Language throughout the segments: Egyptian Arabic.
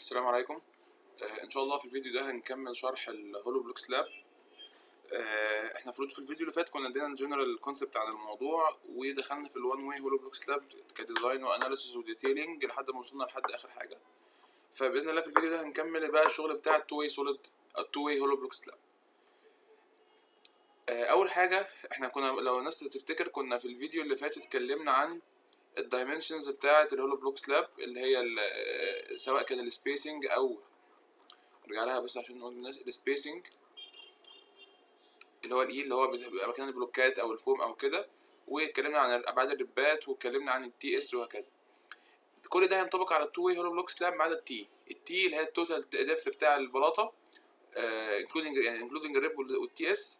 السلام عليكم آه ان شاء الله في الفيديو ده هنكمل شرح الهولو بلوك سلاب آه احنا المفروض في الفيديو اللي فات كنا ادينا الجنرال كونسبت عن الموضوع ودخلنا في الوان واي هولو بلوك سلاب كديزاين واناليسيس وديتيلينج لحد ما وصلنا لحد اخر حاجه فباذن الله في الفيديو ده هنكمل بقى الشغل بتاع التو واي سوليد التو واي هولو بلوك سلاب آه اول حاجه احنا كنا لو الناس تفتكر كنا في الفيديو اللي فات اتكلمنا عن الدايمنشنز بتاعه الهولو بلوك سلاب اللي هي سواء كان السبيسنج او نرجع لها بس عشان نقول للناس السبيسنج اللي هو الاي اللي هو بيبقى مكان البلوكات او الفوم او كده واتكلمنا عن ابعاد الربات واتكلمنا عن التي اس وهكذا كل ده هينطبق على التو واي هولو بلوك سلاب ما عدا التي التي اللي هي التوتال ديبث بتاع البلاطه انكلودنج يعني انكلودنج الريب والتي اس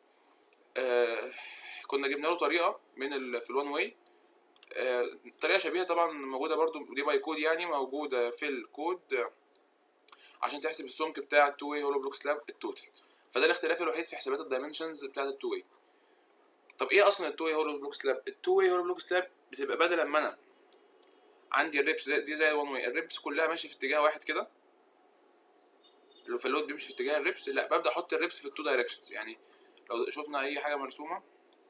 كنا جبنا له طريقه من ال في الوان واي آه، طريقه شبيهه طبعا موجوده برضو دي باي كود يعني موجوده في الكود آه، عشان تحسب السمك بتاع التو واي هولو بلوك سلاب التوتال فده الاختلاف الوحيد في حسابات الدايمنشنز بتاعه التو واي طب ايه اصلا التو واي هولو بلوك سلاب التو واي هولو بلوك سلاب بتبقى بدل ما انا عندي الريبس دي زي الوان واي الريبس كلها ماشيه في اتجاه واحد كده اللي في اللود بيمشي في اتجاه الريبس لا ببدا احط الريبس في التو دايركشنز يعني لو شفنا اي حاجه مرسومه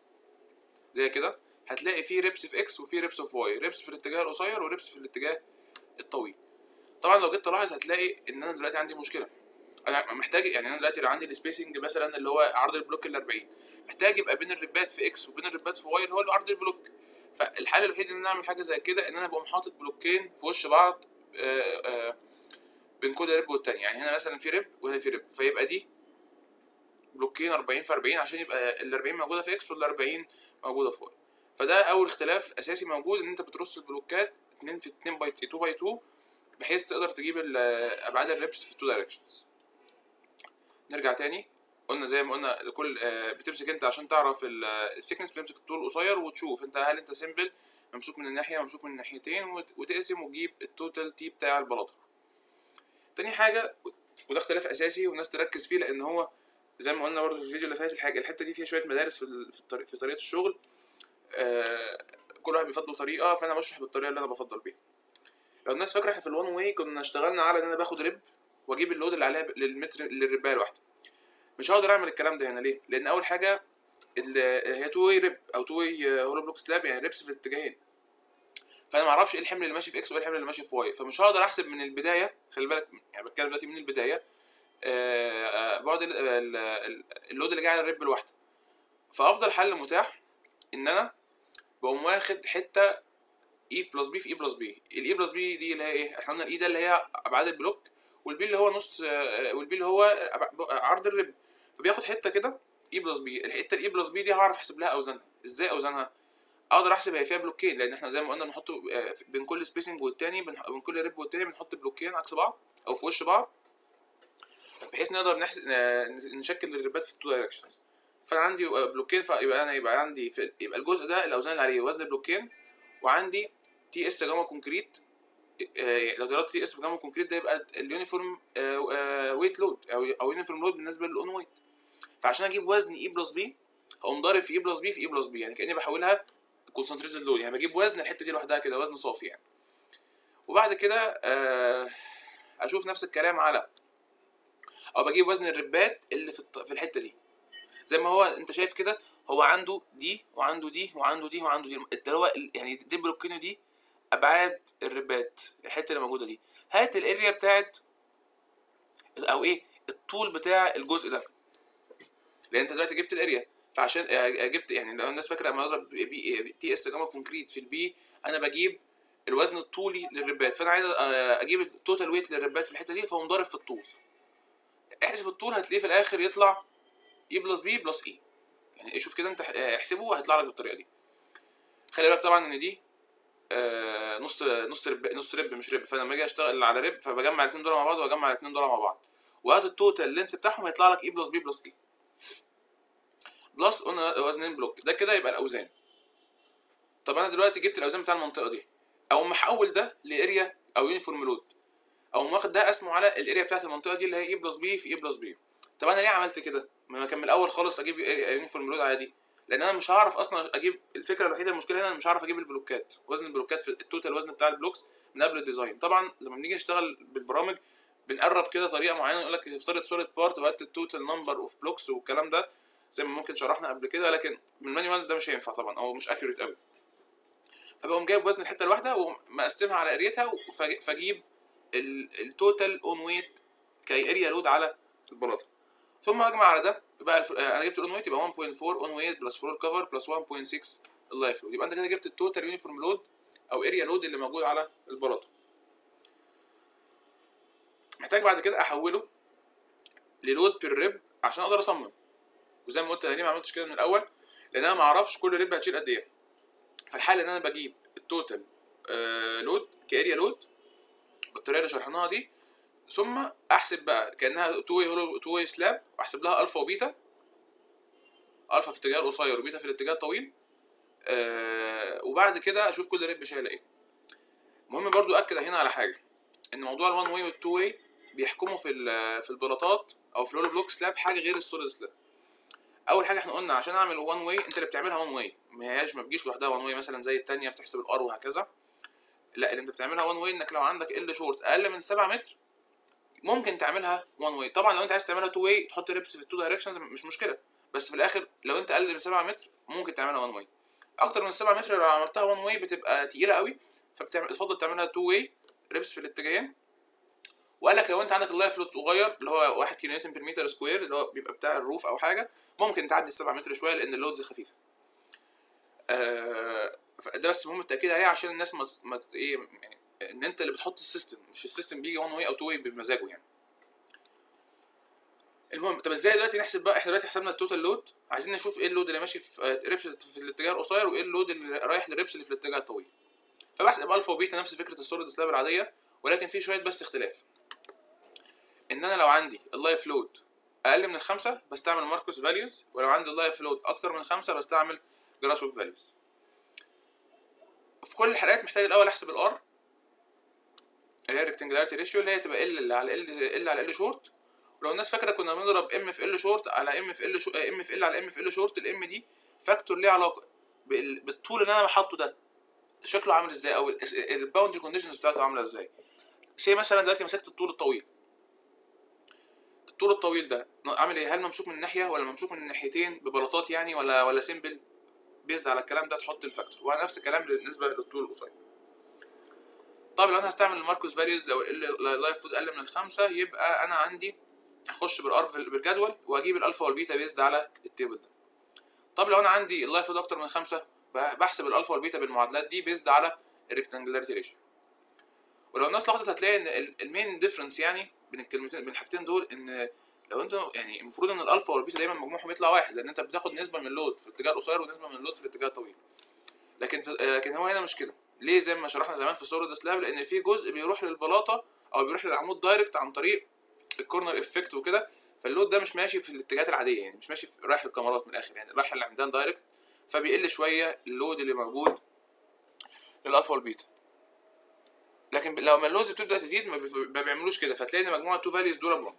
زي كده هتلاقي فيه ريبس في اكس وفيه ريبس في واي ريبس في الاتجاه القصير وريبس في الاتجاه الطويل طبعا لو جيت تلاحظ هتلاقي ان انا دلوقتي عندي مشكله انا محتاج يعني انا دلوقتي لو عندي السبيسنج مثلا اللي هو عرض البلوك ال 40 محتاج يبقى بين الربات في اكس وبين الربات في واي اللي هو عرض البلوك فالحل الوحيد ان انا اعمل حاجه زي كده ان انا بقوم حاطط بلوكين في وش بعض آآ آآ بين كل ريب والتاني يعني هنا مثلا في ريب وهنا في ريب فيبقى دي بلوكين 40 في 40 عشان يبقى ال 40 موجوده في اكس وال 40 موجوده في واي فده اول اختلاف اساسي موجود ان انت بترص البلوكات 2 في 2 باي 2 باي 2 بحيث تقدر تجيب ابعاد الريبس في 2 دايركشنز نرجع تاني قلنا زي ما قلنا لكل بتمسك انت عشان تعرف الثيكنس بتمسك الطول القصير وتشوف انت هل انت سيمبل ممسوك من الناحيه ممسوك من الناحيتين وتقسم وتجيب التوتال تي بتاع البلاطه تاني حاجه وده اختلاف اساسي والناس تركز فيه لان هو زي ما قلنا برضه في الفيديو اللي فات الحاجه الحته دي فيها شويه مدارس في في, في طريقه الشغل آه كل واحد بيفضل طريقه فانا بشرح بالطريقه اللي انا بفضل بيها لو الناس فاكره احنا في الوان واي كنا اشتغلنا على ان انا باخد ريب واجيب اللود اللي عليها للمتر للربايه الواحده مش هقدر اعمل الكلام ده هنا ليه لان اول حاجه هي تو واي ريب او تو واي هولو بلوك سلاب يعني ريبس في الاتجاهين فانا ما اعرفش ايه الحمل اللي ماشي في اكس وايه الحمل اللي ماشي في واي فمش هقدر احسب من البدايه خلي بالك يعني بتكلم دلوقتي من البدايه آه بعد اللود اللي جاي على الريب الواحده فافضل حل متاح ان انا بقوم واخد حته اي بلس بي في اي بلس بي الاي بلس بي دي اللي هي ايه احنا قلنا الاي ده اللي هي ابعاد البلوك والبي اللي هو نص والبي اللي هو عرض الرب فبياخد حته كده اي بلس بي الحته الاي بلس بي دي هعرف احسب لها اوزانها ازاي اوزانها اقدر احسب هي فيها بلوكين لان احنا زي ما قلنا بنحط بين كل سبيسنج والتاني بين كل ريب والتاني بنحط بلوكين عكس بعض او في وش بعض بحيث نقدر نحسب نشكل الريبات في التو دايركشنز فانا عندي بلوكين فيبقى انا يبقى عندي في يبقى الجزء ده الاوزان اللي عليه وزن البلوكين وعندي تي اس جاما كونكريت يعني لو ضربت تي اس في جاما كونكريت ده يبقى اليونيفورم ويت لود او او يونيفورم لود بالنسبه للاون ويت فعشان اجيب وزن اي بلس بي هقوم ضارب في اي بلس بي في اي بلس بي يعني كاني بحولها كونسنتريتد لود يعني بجيب وزن الحته دي لوحدها كده وزن صافي يعني وبعد كده اشوف نفس الكلام على او بجيب وزن الربات اللي في في الحته دي زي ما هو انت شايف كده هو عنده دي وعنده دي وعنده دي وعنده دي اللي هو يعني دي بلوكينو دي ابعاد الربات الحته اللي موجوده دي هات الاريا بتاعت او ايه الطول بتاع الجزء ده لان انت دلوقتي جبت الاريا فعشان جبت يعني لو الناس فاكره لما اضرب بي تي اس جاما كونكريت في البي انا بجيب الوزن الطولي للربات فانا عايز اجيب التوتال ويت للربات في الحته دي فاقوم ضارب في الطول احسب الطول هتلاقيه في الاخر يطلع اي بلس بي بلس اي يعني شوف كده انت احسبه هيطلع لك بالطريقه دي خلي بالك طبعا ان دي آه نص نص رب نص رب مش رب فانا لما اجي اشتغل على رب فبجمع الاثنين دول مع بعض واجمع الاثنين دول مع بعض وهات التوتال لينث بتاعهم هيطلع لك اي بلس بي بلس اي بلس قلنا وزنين بلوك ده كده يبقى الاوزان طب انا دلوقتي جبت الاوزان بتاع المنطقه دي او محول ده لاريا او يونيفورم لود او واخد ده اسمه على الاريا بتاعت المنطقه دي اللي هي اي بلس بي في اي بلس بي طب انا ليه عملت كده ما كان من الاول خالص اجيب يونيفورم لود عادي لان انا مش هعرف اصلا اجيب الفكره الوحيده المشكله هنا انا مش هعرف اجيب البلوكات وزن البلوكات في التوتال وزن بتاع البلوكس من قبل الديزاين طبعا لما بنيجي نشتغل بالبرامج بنقرب كده طريقه معينه يقول لك افترض سوليد بارت وهات التوتال نمبر اوف بلوكس والكلام ده زي ما ممكن شرحنا قبل كده لكن من المانيوال ده مش هينفع طبعا او مش اكيوريت قوي فبقوم جايب وزن الحته الواحده ومقسمها على اريتها فاجيب التوتال اون ويت كاريا لود على البلاطه ثم اجمع على ده يبقى الف... انا جبت الاون ويت يبقى 1.4 اون ويت بلس فلور كفر بلس 1.6 اللايف لود يبقى انت كده جبت التوتال يونيفورم لود او اريا لود اللي موجود على البلاطه محتاج بعد كده احوله للود بير ريب عشان اقدر اصمم وزي ما قلت انا ليه ما عملتش كده من الاول لان انا ما اعرفش كل ريب هتشيل قد ايه فالحل ان انا بجيب التوتال آه لود كاريا لود بالطريقه اللي شرحناها دي ثم احسب بقى كانها تو واي تو واي سلاب واحسب لها الفا وبيتا الفا في الاتجاه القصير وبيتا في الاتجاه الطويل آه وبعد كده اشوف كل ريب شايله ايه المهم برضو اكد هنا على حاجه ان موضوع الوان واي والتو واي بيحكموا في في البلاطات او في الهولو بلوك سلاب حاجه غير السوليد سلاب اول حاجه احنا قلنا عشان اعمل وان واي انت اللي بتعملها وان واي ما هياش ما بتجيش لوحدها وان واي مثلا زي الثانيه بتحسب الار وهكذا لا اللي انت بتعملها وان واي انك لو عندك ال شورت اقل من 7 متر ممكن تعملها وان واي طبعا لو انت عايز تعملها تو واي تحط ريبس في التو دايركشنز مش مشكله بس في الاخر لو انت اقل من 7 متر ممكن تعملها وان واي اكتر من 7 متر لو عملتها وان واي بتبقى تقيله قوي فبتفضل تعملها تو واي ريبس في الاتجاهين وقال لك لو انت عندك اللايف لود صغير اللي هو 1 كيلو نيوتن بير متر سكوير اللي هو بيبقى بتاع الروف او حاجه ممكن تعدي ال 7 متر شويه لان اللودز خفيفه. آه ده بس مهم التاكيد عليه عشان الناس ما ما ايه يعني ان انت اللي بتحط السيستم مش السيستم بيجي وان واي او تو واي بمزاجه يعني. المهم طب ازاي دلوقتي نحسب بقى احنا دلوقتي حسبنا التوتال لود عايزين نشوف ايه اللود اللي ماشي في ريبس في الاتجاه القصير وايه اللود اللي رايح للريبس اللي في الاتجاه الطويل. فبحسب الفا وبيتا نفس فكره السوليد سلاب العاديه ولكن في شويه بس اختلاف. ان انا لو عندي اللايف لود اقل من الخمسة بستعمل ماركوس فاليوز ولو عندي اللايف لود اكتر من خمسة بستعمل جراس اوف فاليوز في كل الحالات محتاج الاول احسب الار اللي هي ريكتنجلاريتي ريشيو اللي هي تبقى ال على ال ال على ال شورت ولو الناس فاكره كنا بنضرب ام في ال شورت على ام في ال ام في ال على ام في ال شورت الام دي فاكتور ليه علاقه بالطول اللي انا حاطه ده شكله عامل ازاي او الباوندري كونديشنز بتاعته عامله ازاي سي مثلا دلوقتي مسكت الطول الطويل الطول الطويل ده عامل ايه هل ممسوك من ناحيه ولا ممسوك من الناحيتين ببلاطات يعني ولا ولا سيمبل بيزد على الكلام ده تحط الفاكتور ونفس الكلام بالنسبه للطول القصير طب لو انا هستعمل الماركوس فاليوز لو اللايف فود اقل من الخمسه يبقى انا عندي اخش بالار بالجدول واجيب الالفا والبيتا بيزد على التيبل ده طب لو انا عندي اللايف فود اكتر من خمسه بحسب الالفا والبيتا بالمعادلات دي بيزد على الريكتانجلاريتي ريشيو ولو الناس لاحظت هتلاقي ان المين ديفرنس يعني بين الكلمتين بين الحاجتين دول ان لو انت يعني المفروض ان الالفا والبيتا دايما مجموعهم يطلع واحد لان انت بتاخد نسبه من اللود في الاتجاه القصير ونسبه من اللود في الاتجاه الطويل لكن لكن هو هنا مش كده ليه زي ما شرحنا زمان في سوليد سلاب لان في جزء بيروح للبلاطه او بيروح للعمود دايركت عن طريق الكورنر افكت وكده فاللود ده مش ماشي في الاتجاهات العاديه يعني مش ماشي في رايح للكاميرات من الاخر يعني رايح للعمدان دايركت فبيقل شويه اللود اللي موجود للالفا والبيتا لكن لو ما اللودز بتبدا تزيد ما بيعملوش كده فتلاقي ان مجموعه تو فاليوز دول بلون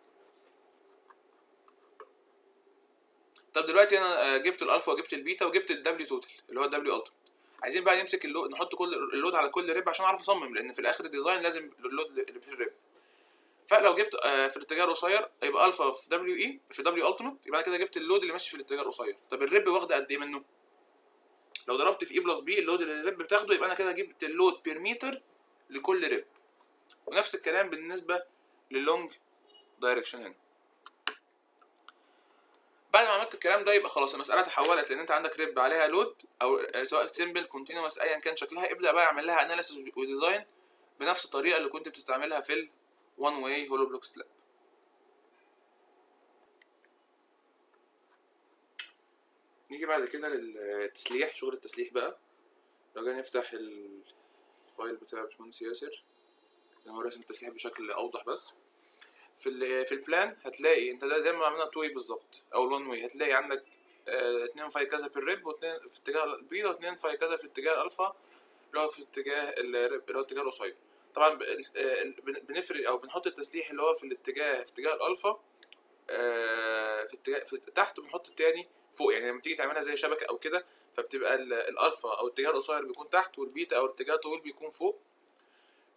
طب دلوقتي انا جبت الالفا وجبت البيتا وجبت الدبليو توتال اللي هو الدبليو التيمت عايزين بقى نمسك اللود نحط كل اللود على كل ريب عشان اعرف اصمم لان في الاخر الديزاين لازم اللود اللي في الريب فلو جبت في الاتجاه القصير يبقى الفا في دبليو اي في دبليو التيمت يبقى انا كده جبت اللود اللي ماشي في الاتجاه القصير طب الريب واخده قد ايه منه لو ضربت في اي بلس بي اللود اللي الريب بتاخده يبقى انا كده جبت اللود بير متر لكل ريب ونفس الكلام بالنسبة للونج دايركشن هنا بعد ما عملت الكلام ده يبقى خلاص المسألة تحولت لأن أنت عندك ريب عليها لود أو سواء سيمبل كونتينوس أيا كان شكلها ابدأ بقى اعمل لها أناليسيس وديزاين بنفس الطريقة اللي كنت بتستعملها في ال one way hollow block slab نيجي بعد كده للتسليح شغل التسليح بقى لو جينا نفتح الفايل بتاع باشمهندس ياسر هو رسم التسليح بشكل اوضح بس في ال في البلان هتلاقي انت ده زي ما عملنا تو بالظبط او الون واي هتلاقي عندك اه اتنين فاي كذا في الريب واتنين في اتجاه البيضة واتنين فاي كذا في اتجاه الالفا اللي هو في اتجاه الريب اللي هو اتجاه القصير طبعا بنفرق او بنحط التسليح اللي هو في الاتجاه في اتجاه الالفا اه في اتجاه في تحت وبنحط التاني فوق يعني لما تيجي تعملها زي شبكه او كده فبتبقى الالفا او الاتجاه القصير بيكون تحت والبيتا او الاتجاه الطويل بيكون فوق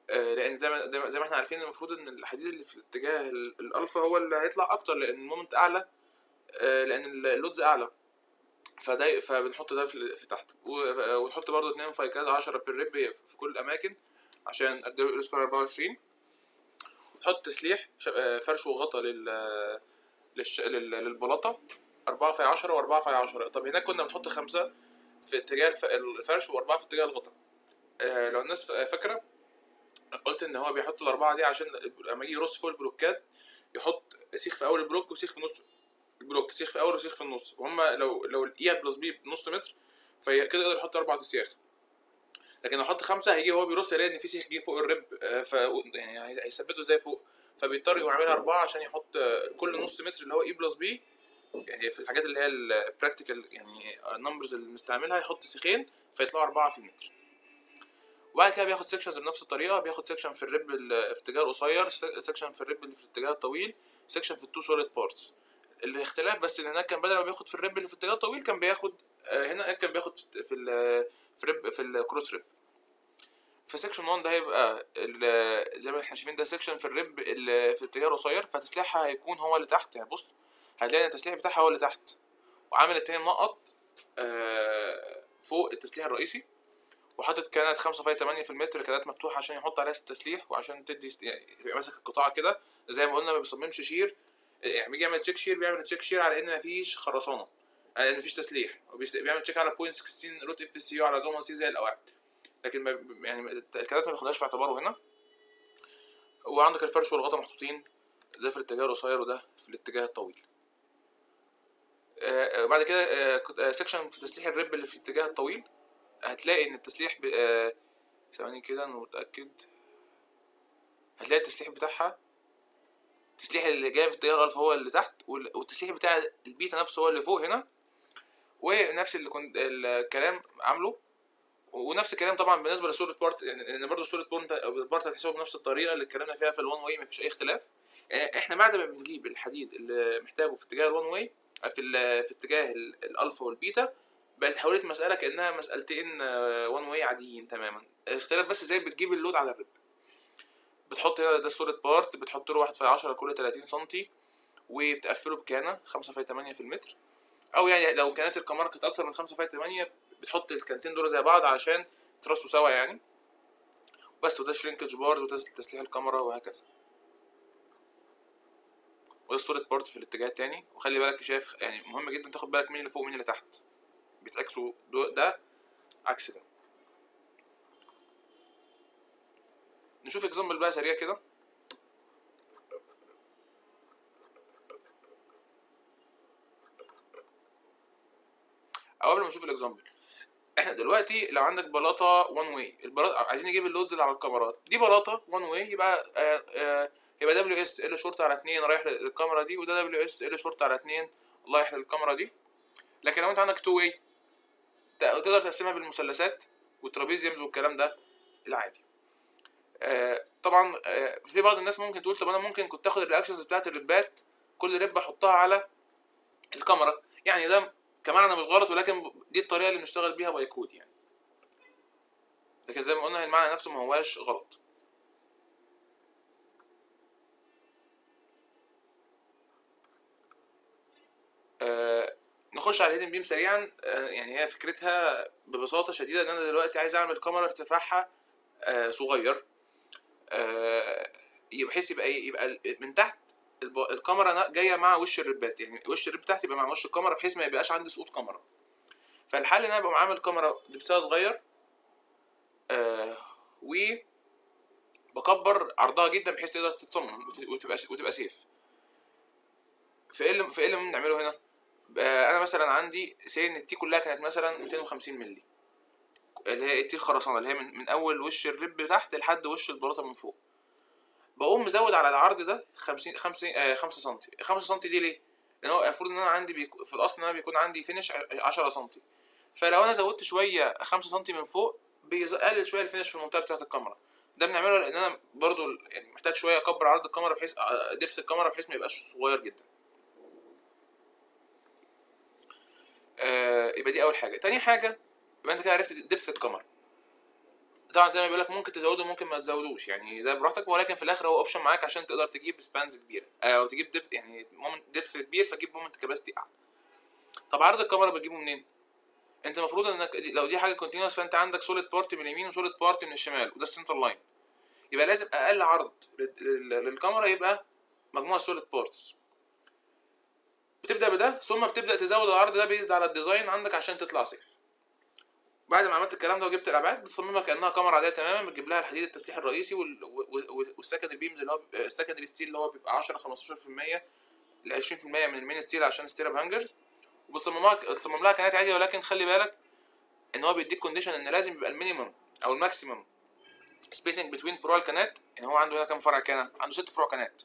آه، لان زي ما زي ما- زي ما احنا عارفين المفروض ان الحديد اللي في اتجاه ال- الالفا هو اللي هيطلع اكتر لان المومنت اعلى آه، لان ال- اللودز اعلى فده فبنحط ده في, في تحت و- ونحط برضو اتنين فايكات 10 بير ريب في كل الاماكن عشان اديله الاسكوير 24 وتحط تسليح ش- آه، فرش وغطا لل للش... لل... للبلاطه 4 في 10 و4 في 10 طب هناك كنا بنحط خمسة في اتجاه الف... الفرش واربعة في اتجاه الغطا آه لو الناس فاكره قلت ان هو بيحط الاربعه دي عشان لما يجي يرص فوق البلوكات يحط سيخ في اول البلوك وسيخ في نص البلوك سيخ في اول وسيخ في النص وهم لو لو الاي بلس بي بنص متر فكده يقدر يحط اربع اسياخ لكن لو حط خمسه هيجي هو بيرص يلاقي ان في سيخ جه فوق الرب آه، ف يعني هي- هيثبته ازاي فوق فبيضطر يقوم عاملها اربعه عشان يحط آه، كل نص متر اللي هو اي بلس بي يعني في الحاجات اللي هي البراكتيكال يعني النمبرز اللي مستعملها يحط سيخين فيطلعوا اربعه في المتر وبعد كده بياخد سيكشنز بنفس الطريقه بياخد سيكشن في الرب اللي في اتجاه القصير سيكشن في الرب اللي في الاتجاه الطويل سيكشن في التو سوليد بارتس الاختلاف بس ان هناك كان بدل ما بياخد في الرب اللي في الاتجاه الطويل كان بياخد آه، هنا كان بياخد في في ال في الرب في الكروس ريب في سيكشن 1 ده هيبقى ال- زي ما احنا شايفين ده سيكشن في الرب اللي في الاتجاه القصير فتسليحها هيكون هو اللي تحت يعني بص هتلاقي ان التسليح بتاعها هو اللي تحت وعامل التاني منقط آه، فوق التسليح الرئيسي وحاطط كانات خمسة فاي تمانية في المتر كانات مفتوحة عشان يحط عليها التسليح وعشان تدي است- يعني يبقى ماسك القطاع كده زي ما قلنا ما بيصممش شير يعني بيجي يعمل تشيك شير بيعمل تشيك شير على ان مفيش خرسانة على ان مفيش تسليح وبيست- بيعمل تشيك على بوينت 16 روت اف سي يو على جاما سي زي القواعد لكن ما يعني الكانات ما بياخدهاش في اعتباره هنا وعندك الفرش والغطا محطوطين ده في الاتجاه القصير وده في الاتجاه الطويل آه، آه، بعد كده آه، كنت- آه، سيكشن في تسليح الرب اللي في الاتجاه الطويل هتلاقي ان التسليح ب... آه، ثواني كده انا متأكد هتلاقي التسليح بتاعها التسليح اللي جاي في اتجاه الالفا هو اللي تحت وال- والتسليح بتاع البيتا نفسه هو اللي فوق هنا ونفس اللي كنت الكلام عامله ونفس الكلام طبعا بالنسبه لصوره بارت يعني لان برضه صوره بارت بارت هتحسبه بنفس الطريقه اللي اتكلمنا فيها في الوان واي مفيش اي اختلاف يعني احنا بعد ما بنجيب الحديد اللي محتاجه في اتجاه الوان واي في ال- في اتجاه ال- الالفا والبيتا بقت حولت المساله كانها مسالتين وان واي عاديين تماما الاختلاف بس ازاي بتجيب اللود على الرب بتحط هنا ده صورة بارت بتحط له واحد في عشرة كل تلاتين سنتي وبتقفله بكانة خمسة في تمانية في المتر أو يعني لو كانت الكاميرا كانت أكتر من خمسة في تمانية بتحط الكانتين دول زي بعض عشان يترصوا سوا يعني بس وده شرينكج بارز وده تسليح الكاميرا وهكذا وده صورة بارت في الاتجاه التاني وخلي بالك شايف يعني مهم جدا تاخد بالك مين اللي فوق ومين اللي تحت بيتعكسوا دو- ده عكس ده نشوف اكزامبل بقى سريع كده او قبل ما نشوف الاكزامبل احنا دلوقتي لو عندك بلاطه وان واي البلاطه عايزين نجيب اللودز اللي على الكاميرات دي بلاطه وان واي يبقى آه آه يبقى دبليو اس ال شورت على 2 رايح للكاميرا دي وده دبليو اس ال شورت على 2 رايح للكاميرا دي لكن لو انت عندك تو واي تقدر تقسمها بالمثلثات والترابيزيومز والكلام ده العادي آه طبعا آه في بعض الناس ممكن تقول طب انا ممكن كنت اخد الرياكشنز بتاعت الربات كل رب احطها على الكاميرا يعني ده كمعنى مش غلط ولكن دي الطريقه اللي بنشتغل بيها باي كود يعني لكن زي ما قلنا المعنى نفسه ما هواش غلط آه نخش على الهيدن بيم سريعا آه يعني هي فكرتها ببساطه شديده ان انا دلوقتي عايز اعمل كاميرا ارتفاعها آه صغير آه يبقى بحيث يبقى ايه يبقى ال- من تحت الب- الكاميرا نا- جايه مع وش الربات يعني وش الرب تحت يبقى مع وش الكاميرا بحيث ما يبقاش عندي سقوط كاميرا فالحل ان انا ابقى عامل كاميرا لبسها صغير آه و بكبر عرضها جدا بحيث تقدر تتصمم وت- وتبقى وتبقى سيف فايه اللي فايه اللي بنعمله هنا آه انا مثلا عندي سي ان التي كلها كانت مثلا 250 مللي اللي هي التي الخرسانه اللي هي من, من اول وش الرب تحت لحد وش البلاطه من فوق بقوم مزود على العرض ده 50 50 آه 5 سم 5 سم دي ليه لان هو المفروض ان انا عندي بيكو في الاصل ان انا بيكون عندي فينش 10 سم فلو انا زودت شويه 5 سم من فوق بيقلل شويه الفينش في المنطقه بتاعه الكاميرا ده بنعمله لان انا برضو يعني محتاج شويه اكبر عرض الكاميرا بحيث دبس الكاميرا بحيث ما يبقاش صغير جدا آه يبقى دي اول حاجه تاني حاجه يبقى انت كده عرفت دبس الكاميرا طبعا زي ما بيقول لك ممكن تزوده ممكن ما تزودوش يعني ده براحتك ولكن في الاخر هو اوبشن معاك عشان تقدر تجيب سبانز كبيره او تجيب ديبث يعني مومنت ديبث كبير فتجيب مومنت كاباسيتي اعلى طب عرض الكاميرا بتجيبه منين انت المفروض انك لو دي حاجه كونتينوس فانت عندك سوليد بارت من اليمين وسوليد بارت من الشمال وده السنتر لاين يبقى لازم اقل عرض لل- لل- للكاميرا يبقى مجموعه سوليد بارتس بتبدا بده ثم بتبدا تزود العرض ده بيزد على الديزاين عندك عشان تطلع سيف بعد ما عملت الكلام ده وجبت الابعاد بتصممها كانها كاميرا عاديه تماما بتجيب لها الحديد التسليح الرئيسي وال- وال- وال- والسكندري بيمز اللي هو بيبقى- السكندري ستيل اللي هو بيبقى 10 15% ل 20% من المين ستيل عشان ستيراب هانجرز وبتصممها تصمم لها كانات عاديه ولكن خلي بالك ان هو بيديك كونديشن ان لازم يبقى المينيمم او الماكسيمم سبيسنج بتوين فروع الكنات يعني هو عنده هنا كام فرع كان عنده ست فروع كنات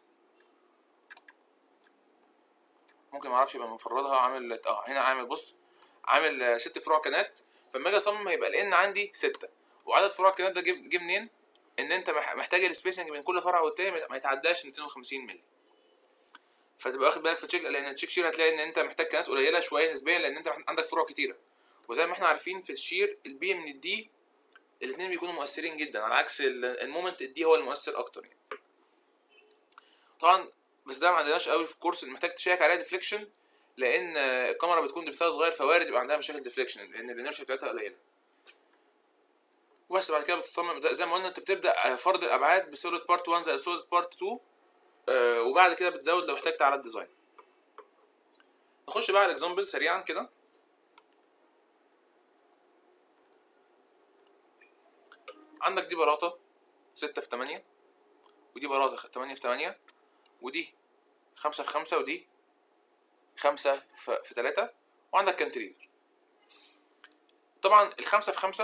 ممكن معرفش يبقى مفردها عامل اه هنا عامل بص عامل آه، ست فروع كنات فلما اجي اصمم هيبقى الان عندي ستة وعدد فروع الكنات ده جه جه منين ان انت مح- محتاج السبيسنج بين كل فرع والتاني ما- ما يتعداش 250 مللي فتبقى واخد بالك في تشيك لان التشيك شير هتلاقي ان انت محتاج كنات قليله شويه نسبيا لان انت عندك فروع كتيره وزي ما احنا عارفين في الشير البي من الدي الاثنين بيكونوا مؤثرين جدا على عكس ال- المومنت الدي هو المؤثر اكتر يعني طبعا بس ده ما عندناش قوي في الكورس اللي محتاج تشيك عليها ديفليكشن لان آه، الكاميرا بتكون دبثها صغير فوارد يبقى عندها مشاكل ديفليكشن لان الانرشيا بتاعتها قليله وبس بعد كده بتصمم ده زي ما قلنا انت بتبدا آه، فرض الابعاد بسوليد بارت 1 زي سوليد بارت 2 آه، وبعد كده بتزود لو احتجت على الديزاين نخش بقى على الاكزامبل سريعا كده عندك دي بلاطه 6 في 8 ودي بلاطه 8 في 8 ودي 5 في 5 ودي 5 في في 3 وعندك كانتريفر طبعا الخمسة في خمسة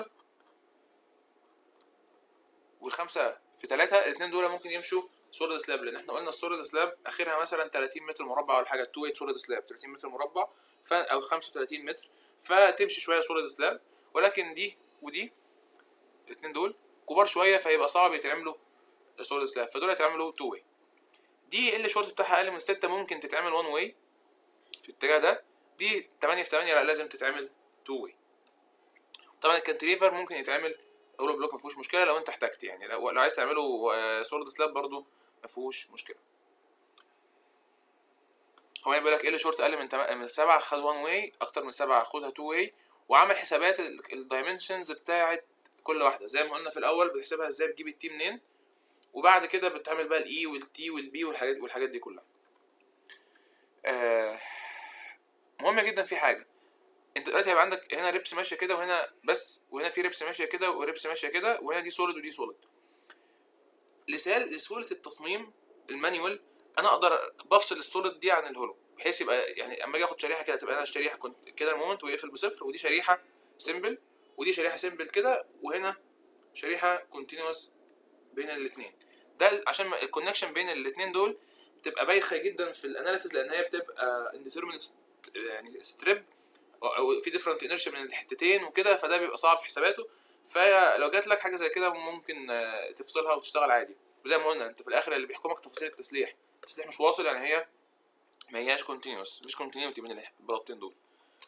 والخمسة في تلاتة الاتنين دول ممكن يمشوا سوليد سلاب لان احنا قلنا السوليد سلاب اخرها مثلا 30 متر مربع ولا حاجه 2 8 سوليد سلاب 30 متر مربع ف او 35 متر فتمشي شويه سوليد سلاب ولكن دي ودي الاتنين دول كبار شويه فيبقى صعب يتعملوا سوليد سلاب فدول يتعملوا 2 واي دي اللي الشورت بتاعها اقل من 6 ممكن تتعمل 1 واي في الاتجاه ده دي 8 في 8 لا لازم تتعمل 2 واي طبعا الكانتليفر ممكن يتعمل اولو بلوك ما فيهوش مشكله لو انت احتجت يعني لو, لو عايز تعمله سوليد سلاب برضو ما فيهوش مشكله هو هنا بيقول لك ايه اللي شورت اقل من تم- من 7 خد 1 واي اكتر من 7 خدها 2 واي وعمل حسابات الدايمنشنز بتاعه كل واحده زي ما قلنا في الاول بتحسبها ازاي بتجيب التي منين وبعد كده بتعمل بقى الاي والتي والبي والحاجات والحاجات دي كلها آه مهمه جدا في حاجه انت دلوقتي هيبقى عندك هنا ريبس ماشيه كده وهنا بس وهنا في ريبس ماشيه كده وريبس ماشيه كده وهنا دي سوليد ودي سوليد لسهل لسهوله التصميم المانيوال انا اقدر بفصل السوليد دي عن الهولو بحيث يبقى يعني اما اجي اخد شريحه كده تبقى انا الشريحه كنت كده المومنت ويقفل بصفر ودي شريحه سيمبل ودي شريحه سيمبل كده وهنا شريحه كونتينوس بين الاثنين ده عشان الكونكشن بين الاثنين دول بتبقى بايخه جدا في الاناليسيس لان هي بتبقى انديترمينت يعني ستريب او في ديفرنت انرشيا من الحتتين وكده فده بيبقى صعب في حساباته فلو جات لك حاجه زي كده ممكن آه، تفصلها وتشتغل عادي وزي ما قلنا انت في الاخر اللي بيحكمك تفاصيل التسليح التسليح مش واصل يعني هي ما هياش كونتينوس مفيش كونتينيوتي بين البلاطتين دول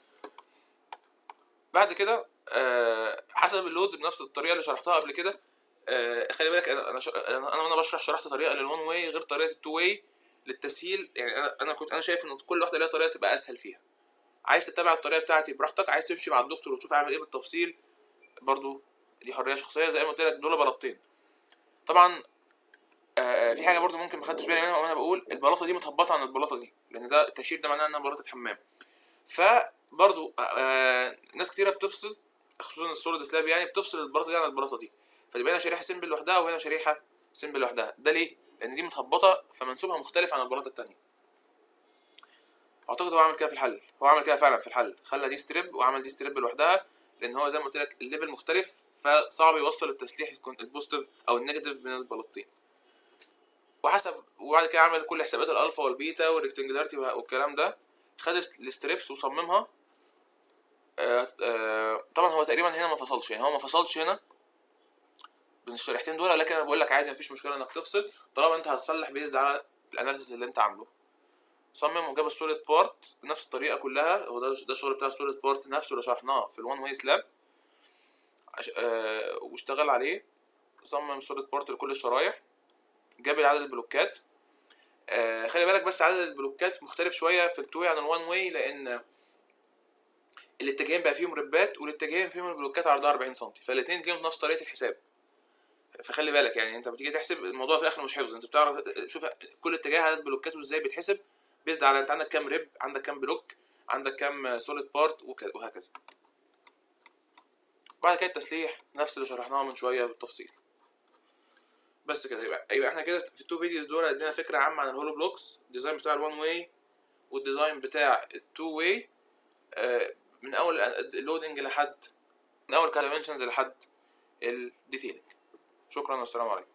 بعد كده آه حسب اللودز بنفس الطريقه اللي شرحتها قبل كده آه خلي بالك انا انا ش- انا أنا وانا بشرح شرحت طريقه للون واي غير طريقه التو واي للتسهيل يعني انا انا كنت انا شايف ان كل واحده ليها طريقه تبقى اسهل فيها عايز تتبع الطريقه بتاعتي براحتك عايز تمشي مع الدكتور وتشوف اعمل ايه بالتفصيل برضو دي حريه شخصيه زي ما قلت لك دول بلاطتين طبعا آه في حاجه برضو ممكن ما خدتش بالي منها وانا بقول البلاطه دي متهبطه عن البلاطه دي لان ده التشير ده معناه انها بلاطه حمام فبرضو آه ناس كتيره بتفصل خصوصا السوليد سلاب يعني بتفصل البلاطه دي عن البلاطه دي فتبقى هنا شريحه سيمبل لوحدها وهنا شريحه سيمبل لوحدها ده ليه لان دي متهبطه فمنسوبها مختلف عن البلاطه التانية اعتقد هو عمل كده في الحل هو عمل كده فعلا في الحل خلى دي ستريب وعمل دي ستريب لوحدها لان هو زي ما قلت لك الليفل مختلف فصعب يوصل التسليح يكون البوزيتيف او النيجاتيف بين البلاطتين وحسب وبعد كده عمل كل حسابات الالفا والبيتا والريكتنجلاريتي والكلام ده خد الستريبس وصممها آه آه طبعا هو تقريبا هنا ما فصلش يعني هو ما فصلش هنا بين الشريحتين دول لكن انا بقول لك عادي مفيش مشكله انك تفصل طالما انت هتصلح بيزد على الاناليسيس اللي انت عامله صمم وجاب السوليد بارت بنفس الطريقه كلها هو ده ده الشغل بتاع السوليد بارت نفسه اللي شرحناه في الوان واي سلاب آه واشتغل عليه صمم سوليد بارت لكل الشرايح جاب لي عدد البلوكات آه خلي بالك بس عدد البلوكات مختلف شويه في التو واي عن الوان واي لان الاتجاهين بقى فيهم ربات والاتجاهين فيهم البلوكات عرضها 40 سم فالاثنين ليهم نفس طريقه الحساب فخلي بالك يعني انت بتيجي تحسب الموضوع في الاخر مش حفظ انت بتعرف شوف في كل اتجاه عدد بلوكاته ازاي بيتحسب بيزد على انت عندك كام ريب عندك كام بلوك عندك كام سوليد بارت وهكذا بعد كده التسليح نفس اللي شرحناه من شويه بالتفصيل بس كده يبقى يبقى احنا كده في التو فيديوز دول ادينا فكره عامه عن الهولو بلوكس الديزاين بتاع الوان واي والديزاين بتاع التو واي من اول اللودنج لحد من اول كدايمنشنز لحد الديتيلنج شكرا والسلام عليكم